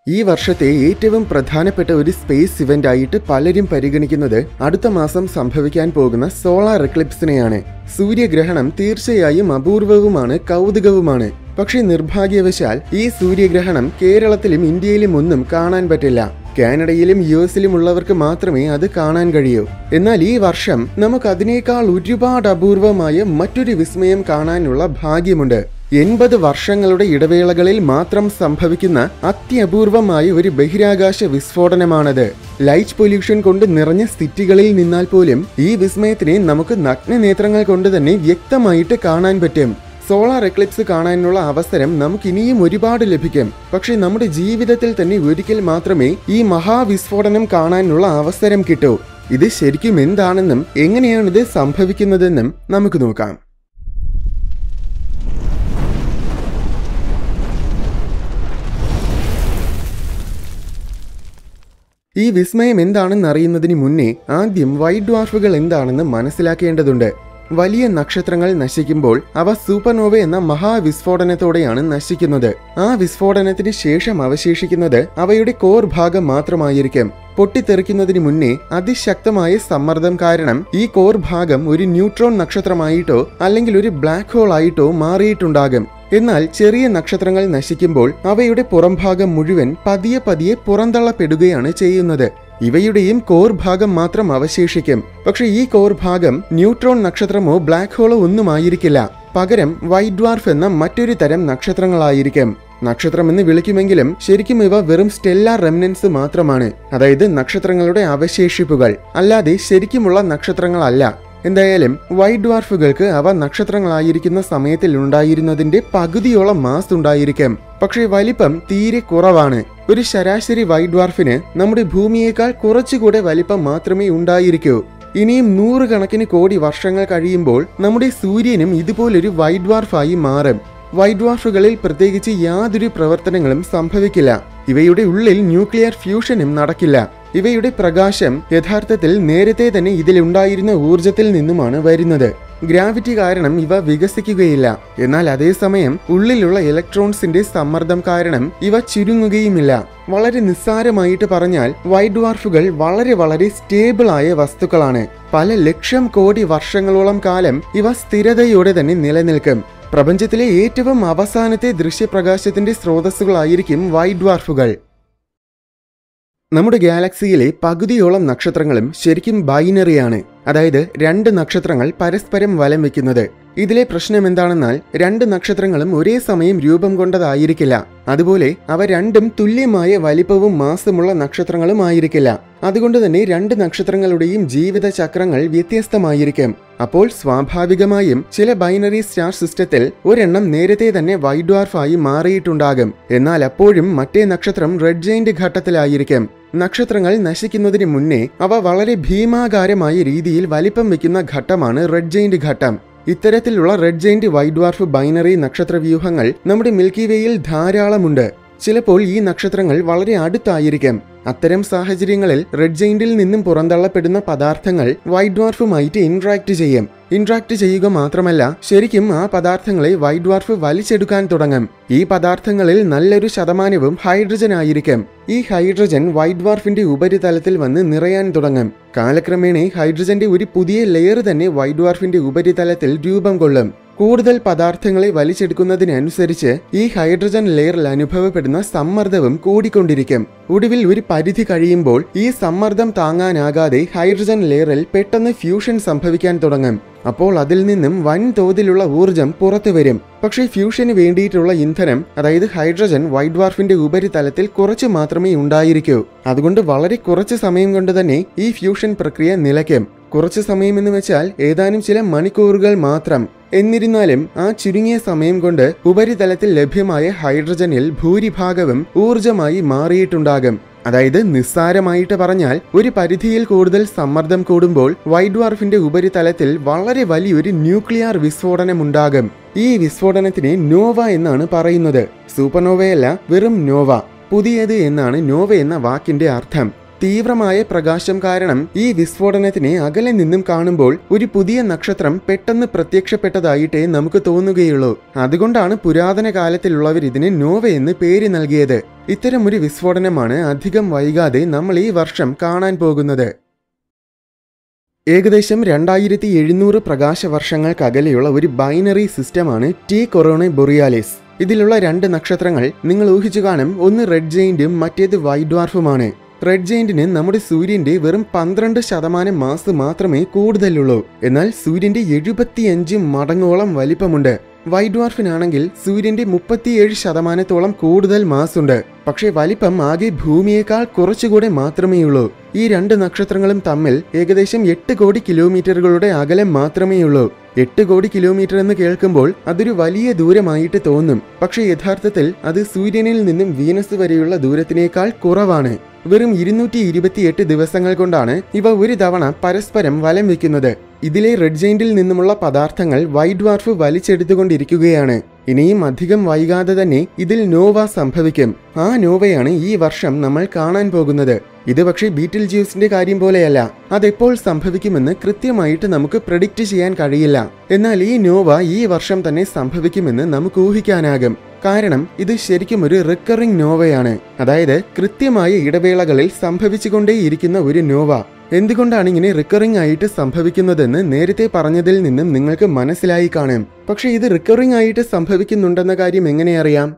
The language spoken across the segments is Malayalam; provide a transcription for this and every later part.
ഈ വർഷത്തെ ഏറ്റവും പ്രധാനപ്പെട്ട ഒരു സ്പേസ് ഇവന്റ് ആയിട്ട് പലരും പരിഗണിക്കുന്നത് അടുത്ത മാസം സംഭവിക്കാൻ പോകുന്ന സോളാർ എക്ലിപ്സിനെയാണ് സൂര്യഗ്രഹണം തീർച്ചയായും അപൂർവവുമാണ് കൗതുകവുമാണ് പക്ഷേ നിർഭാഗ്യവശാൽ ഈ സൂര്യഗ്രഹണം കേരളത്തിലും ഇന്ത്യയിലും ഒന്നും കാണാൻ പറ്റില്ല കാനഡയിലും യു എസിലും ഉള്ളവർക്ക് മാത്രമേ അത് കാണാൻ കഴിയൂ എന്നാൽ ഈ വർഷം നമുക്ക് അതിനേക്കാൾ ഒരുപാട് അപൂർവമായ മറ്റൊരു വിസ്മയം കാണാനുള്ള ഭാഗ്യമുണ്ട് എൺപത് വർഷങ്ങളുടെ ഇടവേളകളിൽ മാത്രം സംഭവിക്കുന്ന അത്യപൂർവമായ ഒരു ബഹിരാകാശ വിസ്ഫോടനമാണത് ലൈറ്റ് പൊല്യൂഷൻ കൊണ്ട് നിറഞ്ഞ സിറ്റികളിൽ നിന്നാൽ പോലും ഈ വിസ്മയത്തിനെ നമുക്ക് നഗ്നനേത്രങ്ങൾ കൊണ്ട് തന്നെ വ്യക്തമായിട്ട് കാണാൻ പറ്റും സോളാർ എക്ലിപ്സ് കാണാനുള്ള അവസരം നമുക്ക് ഇനിയും ഒരുപാട് ലഭിക്കും പക്ഷെ നമ്മുടെ ജീവിതത്തിൽ തന്നെ ഒരിക്കൽ മാത്രമേ ഈ മഹാവിസ്ഫോടനം കാണാനുള്ള അവസരം കിട്ടൂ ഇത് ശരിക്കും എന്താണെന്നും എങ്ങനെയാണിത് സംഭവിക്കുന്നതെന്നും നമുക്ക് നോക്കാം ഈ വിസ്മയം എന്താണെന്ന് അറിയുന്നതിന് മുന്നേ ആദ്യം വൈറ്റ് ഡ്വാർഫുകൾ എന്താണെന്ന് മനസ്സിലാക്കേണ്ടതുണ്ട് വലിയ നക്ഷത്രങ്ങൾ നശിക്കുമ്പോൾ അവ സൂപ്പർനോവ എന്ന മഹാവിസ്ഫോടനത്തോടെയാണ് നശിക്കുന്നത് ആ വിസ്ഫോടനത്തിന് ശേഷം അവശേഷിക്കുന്നത് അവയുടെ കോർ ഭാഗം മാത്രമായിരിക്കും പൊട്ടിത്തെറിക്കുന്നതിന് മുന്നേ അതിശക്തമായ സമ്മർദ്ദം കാരണം ഈ കോർ ഭാഗം ഒരു ന്യൂട്രോൺ നക്ഷത്രമായിട്ടോ അല്ലെങ്കിൽ ഒരു ബ്ലാക്ക് ഹോൾ ആയിട്ടോ മാറിയിട്ടുണ്ടാകും എന്നാൽ ചെറിയ നക്ഷത്രങ്ങൾ നശിക്കുമ്പോൾ അവയുടെ പുറംഭാഗം മുഴുവൻ പതിയെ പതിയെ പുറന്തള്ളപ്പെടുകയാണ് ചെയ്യുന്നത് ഇവയുടെയും കോർ ഭാഗം മാത്രം അവശേഷിക്കും പക്ഷെ ഈ കോർ ഭാഗം ന്യൂട്രോൺ നക്ഷത്രമോ ബ്ലാക്ക് ഹോളോ ഒന്നും ആയിരിക്കില്ല പകരം വൈറ്റ് ഡ്വാർഫ് എന്ന മറ്റൊരു തരം നക്ഷത്രങ്ങളായിരിക്കും നക്ഷത്രം എന്ന് വിളിക്കുമെങ്കിലും ശരിക്കും ഇവ വെറും സ്റ്റെല്ലാർ റെമിനൻസ് മാത്രമാണ് അതായത് നക്ഷത്രങ്ങളുടെ അവശേഷിപ്പുകൾ അല്ലാതെ ശരിക്കുമുള്ള നക്ഷത്രങ്ങളല്ല എന്തായാലും വൈറ്റ് ഡ്വാർഫുകൾക്ക് അവ നക്ഷത്രങ്ങളായിരിക്കുന്ന സമയത്തിൽ ഉണ്ടായിരുന്നതിന്റെ പകുതിയോളം മാസ് ഉണ്ടായിരിക്കും പക്ഷേ വലിപ്പം തീരെ കുറവാണ് ഒരു ശരാശരി വൈറ്റ് ഡ്വാർഫിന് നമ്മുടെ ഭൂമിയേക്കാൾ കുറച്ചുകൂടെ വലിപ്പം മാത്രമേ ഉണ്ടായിരിക്കൂ ഇനിയും നൂറുകണക്കിന് കോടി വർഷങ്ങൾ കഴിയുമ്പോൾ നമ്മുടെ സൂര്യനും ഇതുപോലൊരു വൈറ്റ് ഡ്വാർഫായി മാറും വൈറ്റ് ഡ്വാർഫുകളിൽ പ്രത്യേകിച്ച് യാതൊരു പ്രവർത്തനങ്ങളും സംഭവിക്കില്ല ഇവയുടെ ഉള്ളിൽ ന്യൂക്ലിയർ ഫ്യൂഷനും നടക്കില്ല ഇവയുടെ പ്രകാശം യഥാർത്ഥത്തിൽ നേരത്തെ തന്നെ ഇതിലുണ്ടായിരുന്ന ഊർജത്തിൽ നിന്നുമാണ് വരുന്നത് ഗ്രാവിറ്റി കാരണം ഇവ വികസിക്കുകയില്ല എന്നാൽ അതേസമയം ഉള്ളിലുള്ള ഇലക്ട്രോൺസിന്റെ സമ്മർദ്ദം കാരണം ഇവ ചുരുങ്ങുകയുമില്ല വളരെ നിസ്സാരമായിട്ട് പറഞ്ഞാൽ വൈറ്റ് ഡ്വാർഫുകൾ വളരെ വളരെ സ്റ്റേബിൾ ആയ വസ്തുക്കളാണ് പല ലക്ഷം കോടി വർഷങ്ങളോളം കാലം ഇവ സ്ഥിരതയോടെ തന്നെ നിലനിൽക്കും പ്രപഞ്ചത്തിലെ ഏറ്റവും അവസാനത്തെ ദൃശ്യപ്രകാശത്തിന്റെ സ്രോതസ്സുകളായിരിക്കും വൈറ്റ് ഡ്വാർഫുകൾ നമ്മുടെ ഗാലക്സിയിലെ പകുതിയോളം നക്ഷത്രങ്ങളും ശരിക്കും ബൈനറിയാണ് അതായത് രണ്ട് നക്ഷത്രങ്ങൾ പരസ്പരം വലം വെക്കുന്നത് ഇതിലെ പ്രശ്നം എന്താണെന്നാൽ രണ്ട് നക്ഷത്രങ്ങളും ഒരേ സമയം രൂപം കൊണ്ടതായിരിക്കില്ല അതുപോലെ അവ രണ്ടും തുല്യമായ വലിപ്പവും മാസമുള്ള നക്ഷത്രങ്ങളും ആയിരിക്കില്ല അതുകൊണ്ട് തന്നെ രണ്ട് നക്ഷത്രങ്ങളുടെയും ജീവിത ചക്രങ്ങൾ വ്യത്യസ്തമായിരിക്കും അപ്പോൾ സ്വാഭാവികമായും ചില ബൈനറി സ്റ്റാർ സിസ്റ്റത്തിൽ ഒരെണ്ണം നേരത്തെ തന്നെ വൈറ്റ് ഡ്വാർഫായി മാറിയിട്ടുണ്ടാകും എന്നാൽ അപ്പോഴും മറ്റേ നക്ഷത്രം റെഡ് ജെയിന്റ് ഘട്ടത്തിലായിരിക്കും നക്ഷത്രങ്ങൾ നശിക്കുന്നതിന് മുന്നേ അവ വളരെ ഭീമാകാരമായ രീതിയിൽ വലിപ്പം വെക്കുന്ന ഘട്ടമാണ് റെഡ് ജെയിന്റ് ഘട്ടം ഇത്തരത്തിലുള്ള red giant white dwarf binary നക്ഷത്ര വ്യൂഹങ്ങൾ നമ്മുടെ മിൽക്കി വേയിൽ ധാരാളമുണ്ട് ചിലപ്പോൾ ഈ നക്ഷത്രങ്ങൾ വളരെ അടുത്തായിരിക്കും അത്തരം സാഹചര്യങ്ങളിൽ റെഡ് ജെയിന്റിൽ നിന്നും പുറന്തള്ളപ്പെടുന്ന പദാർത്ഥങ്ങൾ വൈറ്റ് ഡ്വാർഫുമായിട്ട് ഇന്ററാക്ട് ചെയ്യും ഇന്ററാക്ട് ചെയ്യുക മാത്രമല്ല ശരിക്കും ആ പദാർത്ഥങ്ങളെ വൈറ്റ് ഡ്വാർഫ് വലിച്ചെടുക്കാൻ തുടങ്ങും ഈ പദാർത്ഥങ്ങളിൽ നല്ലൊരു ശതമാനവും ഹൈഡ്രജൻ ആയിരിക്കും ഈ ഹൈഡ്രജൻ വൈറ്റ് ഡ്വാർഫിന്റെ ഉപരിതലത്തിൽ വന്ന് നിറയാൻ തുടങ്ങും കാലക്രമേണ ഹൈഡ്രജന്റെ ഒരു പുതിയ ലെയർ തന്നെ വൈറ്റ് ഡ്വാർഫിന്റെ ഉപരിതലത്തിൽ രൂപം കൊള്ളും കൂടുതൽ പദാർത്ഥങ്ങളെ വലിച്ചെടുക്കുന്നതിനനുസരിച്ച് ഈ ഹൈഡ്രജൻ ലെയറിൽ അനുഭവപ്പെടുന്ന സമ്മർദ്ദവും കൂടിക്കൊണ്ടിരിക്കും ഒടുവിൽ ഒരു പരിധി കഴിയുമ്പോൾ ഈ സമ്മർദ്ദം താങ്ങാനാകാതെ ഹൈഡ്രജൻ ലെയറിൽ പെട്ടെന്ന് ഫ്യൂഷൻ സംഭവിക്കാൻ തുടങ്ങും അപ്പോൾ അതിൽ നിന്നും വൻതോതിലുള്ള ഊർജം പുറത്തു വരും പക്ഷേ ഫ്യൂഷന് വേണ്ടിയിട്ടുള്ള ഇന്ധനം അതായത് ഹൈഡ്രജൻ വൈറ്റ് ഡ്വാർഫിന്റെ ഉപരിതലത്തിൽ കുറച്ച് മാത്രമേ ഉണ്ടായിരിക്കൂ അതുകൊണ്ട് വളരെ കുറച്ച് സമയം കൊണ്ട് തന്നെ ഈ ഫ്യൂഷൻ പ്രക്രിയ നിലയ്ക്കും കുറച്ച് സമയം എന്ന് വെച്ചാൽ ഏതാനും ചില മണിക്കൂറുകൾ മാത്രം എന്നിരുന്നാലും ആ ചുരുങ്ങിയ സമയം കൊണ്ട് ഉപരിതലത്തിൽ ലഭ്യമായ ഹൈഡ്രജനിൽ ഭൂരിഭാഗവും ഊർജമായി മാറിയിട്ടുണ്ടാകും അതായത് നിസ്സാരമായിട്ട് പറഞ്ഞാൽ ഒരു പരിധിയിൽ കൂടുതൽ സമ്മർദ്ദം കൂടുമ്പോൾ വൈറ്റ് ഡ്വാർഫിന്റെ ഉപരിതലത്തിൽ വളരെ വലിയൊരു ന്യൂക്ലിയർ വിസ്ഫോടനം ഉണ്ടാകും ഈ വിസ്ഫോടനത്തിനെ നോവ എന്നാണ് പറയുന്നത് സൂപ്പർനോവയല്ല വെറും നോവ പുതിയത് എന്നാണ് നോവ എന്ന വാക്കിന്റെ അർത്ഥം തീവ്രമായ പ്രകാശം കാരണം ഈ വിസ്ഫോടനത്തിനെ അകലെ നിന്നും കാണുമ്പോൾ ഒരു പുതിയ നക്ഷത്രം പെട്ടെന്ന് പ്രത്യക്ഷപ്പെട്ടതായിട്ടേ നമുക്ക് തോന്നുകയുള്ളൂ അതുകൊണ്ടാണ് പുരാതന കാലത്തിലുള്ളവർ ഇതിന് നോവ എന്ന് പേര് നൽകിയത് ഇത്തരം ഒരു വിസ്ഫോടനമാണ് അധികം വൈകാതെ നമ്മൾ ഈ വർഷം കാണാൻ പോകുന്നത് ഏകദേശം രണ്ടായിരത്തി എഴുന്നൂറ് പ്രകാശ വർഷങ്ങൾക്കകലെയുള്ള ഒരു ബൈനറി സിസ്റ്റമാണ് ടി കൊറോണ ബൊറിയാലിസ് ഇതിലുള്ള രണ്ട് നക്ഷത്രങ്ങൾ നിങ്ങൾ ഊഹിച്ചു കാണും ഒന്ന് റെഡ് ജെയിന്റും മറ്റേത് വൈറ്റ് ഡ്വാർഫുമാണ് റെഡ് ജെയിന്റിന് നമ്മുടെ സൂര്യന്റെ വെറും പന്ത്രണ്ട് ശതമാനം മാസ് മാത്രമേ കൂടുതലുള്ളൂ എന്നാൽ സൂര്യന്റെ എഴുപത്തിയഞ്ച് മടങ്ങോളം വലിപ്പമുണ്ട് വൈറ്റ് ഡ്വാർഫിനാണെങ്കിൽ സൂര്യന്റെ മുപ്പത്തിയേഴ് ശതമാനത്തോളം കൂടുതൽ മാസുണ്ട് പക്ഷേ വലിപ്പം ആകെ ഭൂമിയേക്കാൾ കുറച്ചുകൂടെ മാത്രമേയുള്ളൂ ഈ രണ്ട് നക്ഷത്രങ്ങളും തമ്മിൽ ഏകദേശം എട്ട് കോടി കിലോമീറ്ററുകളുടെ അകലം മാത്രമേയുള്ളൂ എട്ട് കോടി കിലോമീറ്റർ എന്ന് കേൾക്കുമ്പോൾ അതൊരു വലിയ ദൂരമായിട്ട് തോന്നും പക്ഷേ യഥാർത്ഥത്തിൽ അത് സൂര്യനിൽ നിന്നും വീനസ് വരെയുള്ള ദൂരത്തിനേക്കാൾ കുറവാണ് വെറും ഇരുന്നൂറ്റി ഇരുപത്തിയെട്ട് ദിവസങ്ങൾ കൊണ്ടാണ് ഇവ ഒരു തവണ പരസ്പരം വലം വെക്കുന്നത് ഇതിലെ റെഡ് ജെയിന്റിൽ നിന്നുമുള്ള പദാർത്ഥങ്ങൾ വൈറ്റ് ഡ്വാർഫ് വലിച്ചെടുത്തുകൊണ്ടിരിക്കുകയാണ് ഇനിയും അധികം വൈകാതെ തന്നെ ഇതിൽ നോവ സംഭവിക്കും ആ നോവയാണ് ഈ വർഷം നമ്മൾ കാണാൻ പോകുന്നത് ഇത് പക്ഷേ ബീറ്റിൽ ജ്യൂസിന്റെ കാര്യം പോലെയല്ല അതെപ്പോൾ സംഭവിക്കുമെന്ന് കൃത്യമായിട്ട് നമുക്ക് പ്രഡിക്റ്റ് ചെയ്യാൻ കഴിയില്ല എന്നാൽ ഈ നോവ ഈ വർഷം തന്നെ സംഭവിക്കുമെന്ന് നമുക്ക് ഊഹിക്കാനാകും കാരണം ഇത് ശരിക്കും ഒരു റിക്കറിംഗ് നോവയാണ് അതായത് കൃത്യമായ ഇടവേളകളിൽ സംഭവിച്ചുകൊണ്ടേയിരിക്കുന്ന ഒരു നോവ എന്തുകൊണ്ടാണ് ഇങ്ങനെ റിക്കറിംഗ് ആയിട്ട് സംഭവിക്കുന്നതെന്ന് നേരത്തെ പറഞ്ഞതിൽ നിന്നും നിങ്ങൾക്ക് മനസ്സിലായി കാണും പക്ഷേ ഇത് റിക്കറിംഗ് ആയിട്ട് സംഭവിക്കുന്നുണ്ടെന്ന കാര്യം എങ്ങനെ അറിയാം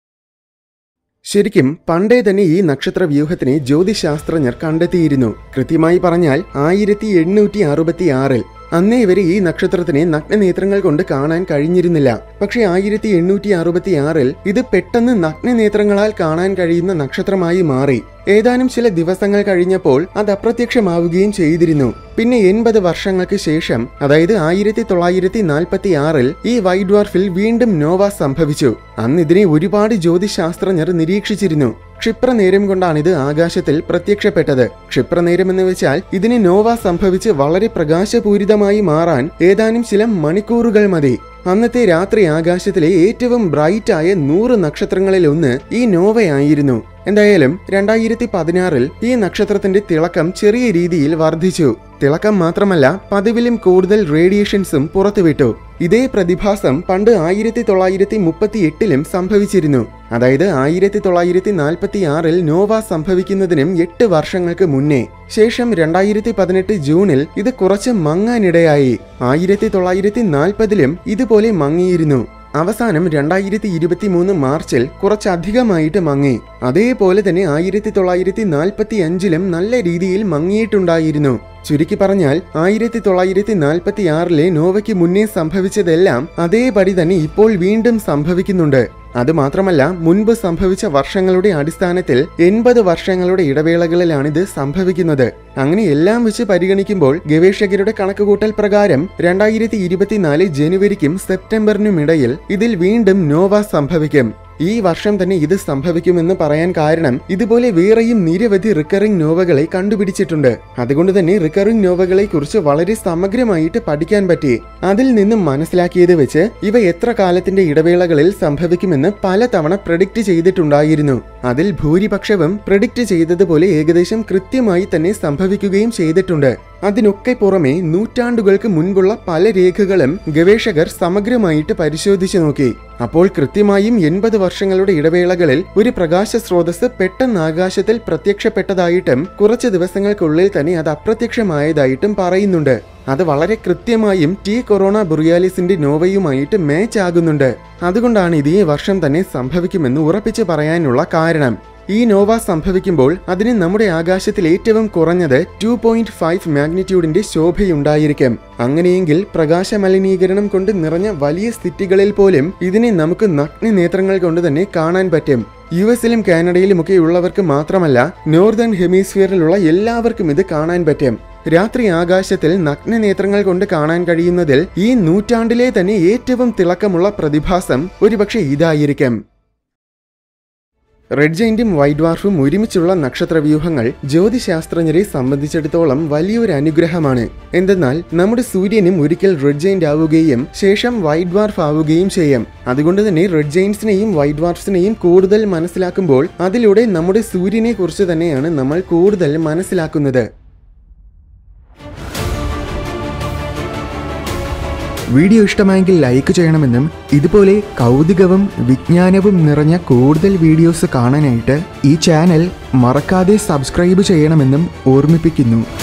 ശരിക്കും പണ്ടേ തന്നെ ഈ നക്ഷത്ര വ്യൂഹത്തിനെ ജ്യോതിശാസ്ത്രജ്ഞർ കണ്ടെത്തിയിരുന്നു കൃത്യമായി പറഞ്ഞാൽ ആയിരത്തി എണ്ണൂറ്റി അറുപത്തി ആറിൽ അന്നേ വരെ ഈ നക്ഷത്രത്തിനെ നഗ്നനേത്രങ്ങൾ കൊണ്ട് കാണാൻ കഴിഞ്ഞിരുന്നില്ല പക്ഷേ ആയിരത്തി എണ്ണൂറ്റി അറുപത്തി ആറിൽ ഇത് പെട്ടെന്ന് നഗ്നനേത്രങ്ങളാൽ കാണാൻ കഴിയുന്ന നക്ഷത്രമായി മാറി ഏതാനും ചില ദിവസങ്ങൾ കഴിഞ്ഞപ്പോൾ അത് അപ്രത്യക്ഷമാവുകയും ചെയ്തിരുന്നു പിന്നെ എൺപത് വർഷങ്ങൾക്ക് ശേഷം അതായത് ആയിരത്തി തൊള്ളായിരത്തി നാൽപ്പത്തി ആറിൽ ഈ വൈറ്റ് ഡ്വാർഫിൽ വീണ്ടും നോവ സംഭവിച്ചു അന്ന് ഇതിനെ ഒരുപാട് ജ്യോതിശാസ്ത്രജ്ഞർ നിരീക്ഷിച്ചിരുന്നു ക്ഷിപ്രനേരം കൊണ്ടാണ് ഇത് ആകാശത്തിൽ പ്രത്യക്ഷപ്പെട്ടത് ക്ഷിപ്രനേരം എന്ന് വെച്ചാൽ ഇതിന് നോവ സംഭവിച്ച് വളരെ പ്രകാശപൂരിതമായി മാറാൻ ഏതാനും ചില മണിക്കൂറുകൾ മതി അന്നത്തെ രാത്രി ആകാശത്തിലെ ഏറ്റവും ബ്രൈറ്റായ നൂറ് നക്ഷത്രങ്ങളിൽ ഒന്ന് ഈ നോവയായിരുന്നു എന്തായാലും രണ്ടായിരത്തി പതിനാറിൽ ഈ നക്ഷത്രത്തിന്റെ തിളക്കം ചെറിയ രീതിയിൽ വർദ്ധിച്ചു തിളക്കം മാത്രമല്ല പതിവിലും കൂടുതൽ റേഡിയേഷൻസും പുറത്തുവിട്ടു ഇതേ പ്രതിഭാസം പണ്ട് ആയിരത്തി തൊള്ളായിരത്തി മുപ്പത്തി എട്ടിലും സംഭവിച്ചിരുന്നു അതായത് ആയിരത്തി തൊള്ളായിരത്തി നാൽപ്പത്തി ആറിൽ നോവ സംഭവിക്കുന്നതിനും എട്ട് വർഷങ്ങൾക്ക് മുന്നേ ശേഷം രണ്ടായിരത്തി പതിനെട്ട് ജൂണിൽ ഇത് കുറച്ച് മങ്ങാനിടയായി ആയിരത്തി തൊള്ളായിരത്തി നാൽപ്പതിലും ഇതുപോലെ മങ്ങിയിരുന്നു അവസാനം രണ്ടായിരത്തി ഇരുപത്തി മൂന്ന് മാർച്ചിൽ കുറച്ചധികമായിട്ട് മങ്ങി അതേപോലെ തന്നെ ആയിരത്തി തൊള്ളായിരത്തി നാൽപ്പത്തി അഞ്ചിലും നല്ല രീതിയിൽ മങ്ങിയിട്ടുണ്ടായിരുന്നു ചുരുക്കി പറഞ്ഞാൽ ആയിരത്തി തൊള്ളായിരത്തി നാൽപ്പത്തി ആറിലെ നോവയ്ക്ക് മുന്നേ സംഭവിച്ചതെല്ലാം അതേപടി തന്നെ ഇപ്പോൾ വീണ്ടും സംഭവിക്കുന്നുണ്ട് അതുമാത്രമല്ല മുൻപ് സംഭവിച്ച വർഷങ്ങളുടെ അടിസ്ഥാനത്തിൽ എൺപത് വർഷങ്ങളുടെ ഇടവേളകളിലാണിത് സംഭവിക്കുന്നത് അങ്ങനെ എല്ലാം വെച്ച് പരിഗണിക്കുമ്പോൾ ഗവേഷകരുടെ കണക്കുകൂട്ടൽ പ്രകാരം രണ്ടായിരത്തി ഇരുപത്തിനാല് ജനുവരിക്കും സെപ്റ്റംബറിനും ഇടയിൽ ഇതിൽ വീണ്ടും നോവ സംഭവിക്കും ഈ വർഷം തന്നെ ഇത് സംഭവിക്കുമെന്ന് പറയാൻ കാരണം ഇതുപോലെ വേറെയും നിരവധി റിക്കറിംഗ് നോവകളെ കണ്ടുപിടിച്ചിട്ടുണ്ട് അതുകൊണ്ട് തന്നെ റിക്കറിംഗ് നോവകളെ കുറിച്ച് വളരെ സമഗ്രമായിട്ട് പഠിക്കാൻ പറ്റി അതിൽ നിന്നും മനസ്സിലാക്കിയത് വെച്ച് ഇവ എത്ര കാലത്തിന്റെ ഇടവേളകളിൽ സംഭവിക്കുമെന്ന് പലതവണ പ്രഡിക്റ്റ് ചെയ്തിട്ടുണ്ടായിരുന്നു അതിൽ ഭൂരിപക്ഷവും പ്രഡിക്റ്റ് ചെയ്തതുപോലെ ഏകദേശം കൃത്യമായി തന്നെ സംഭവിക്കുകയും ചെയ്തിട്ടുണ്ട് അതിനൊക്കെ പുറമെ നൂറ്റാണ്ടുകൾക്ക് മുൻപുള്ള പല രേഖകളും ഗവേഷകർ സമഗ്രമായിട്ട് പരിശോധിച്ചു നോക്കി അപ്പോൾ കൃത്യമായും എൺപത് വർഷങ്ങളുടെ ഇടവേളകളിൽ ഒരു പ്രകാശ സ്രോതസ് പെട്ടെന്ന് ആകാശത്തിൽ പ്രത്യക്ഷപ്പെട്ടതായിട്ടും കുറച്ച് ദിവസങ്ങൾക്കുള്ളിൽ തന്നെ അത് അപ്രത്യക്ഷമായതായിട്ടും പറയുന്നുണ്ട് അത് വളരെ കൃത്യമായും ടി കൊറോണ ബുറിയാലിസിന്റെ നോവയുമായിട്ട് മാച്ച് ആകുന്നുണ്ട് അതുകൊണ്ടാണ് ഇത് ഈ വർഷം തന്നെ സംഭവിക്കുമെന്ന് ഉറപ്പിച്ചു പറയാനുള്ള കാരണം ഈ നോവ സംഭവിക്കുമ്പോൾ അതിന് നമ്മുടെ ആകാശത്തിൽ ഏറ്റവും കുറഞ്ഞത് ടു പോയിന്റ് ഫൈവ് മാഗ്നിറ്റ്യൂഡിന്റെ ശോഭയുണ്ടായിരിക്കും അങ്ങനെയെങ്കിൽ പ്രകാശ മലിനീകരണം കൊണ്ട് നിറഞ്ഞ വലിയ സിറ്റികളിൽ പോലും ഇതിനെ നമുക്ക് നഗ്ന നേത്രങ്ങൾ കൊണ്ട് തന്നെ കാണാൻ പറ്റും യു എസിലും കാനഡയിലുമൊക്കെ ഉള്ളവർക്ക് മാത്രമല്ല നോർത്തേൺ ഹെമിസ്ഫിയറിലുള്ള എല്ലാവർക്കും ഇത് കാണാൻ പറ്റും രാത്രി ആകാശത്തിൽ നഗ്നനേത്രങ്ങൾ കൊണ്ട് കാണാൻ കഴിയുന്നതിൽ ഈ നൂറ്റാണ്ടിലെ തന്നെ ഏറ്റവും തിളക്കമുള്ള പ്രതിഭാസം ഒരുപക്ഷെ ഇതായിരിക്കും റെഡ് ജെയിന്റും വൈറ്റ് ഡ്വാർഫും ഒരുമിച്ചുള്ള നക്ഷത്രവ്യൂഹങ്ങൾ ജ്യോതിശാസ്ത്രജ്ഞരെ സംബന്ധിച്ചിടത്തോളം വലിയൊരു അനുഗ്രഹമാണ് എന്തെന്നാൽ നമ്മുടെ സൂര്യനും ഒരിക്കൽ റെഡ് ജെയിന്റ് ആവുകയും ശേഷം വൈറ്റ് ഡ്വാർഫ് ആവുകയും ചെയ്യാം അതുകൊണ്ട് തന്നെ റെഡ് ജെയിൻസിനെയും വൈറ്റ് ഡ്വാർഫ്സിനെയും കൂടുതൽ മനസ്സിലാക്കുമ്പോൾ അതിലൂടെ നമ്മുടെ സൂര്യനെ കുറിച്ച് തന്നെയാണ് നമ്മൾ കൂടുതൽ മനസ്സിലാക്കുന്നത് വീഡിയോ ഇഷ്ടമായെങ്കിൽ ലൈക്ക് ചെയ്യണമെന്നും ഇതുപോലെ കൗതുകവും വിജ്ഞാനവും നിറഞ്ഞ കൂടുതൽ വീഡിയോസ് കാണാനായിട്ട് ഈ ചാനൽ മറക്കാതെ സബ്സ്ക്രൈബ് ചെയ്യണമെന്നും ഓർമ്മിപ്പിക്കുന്നു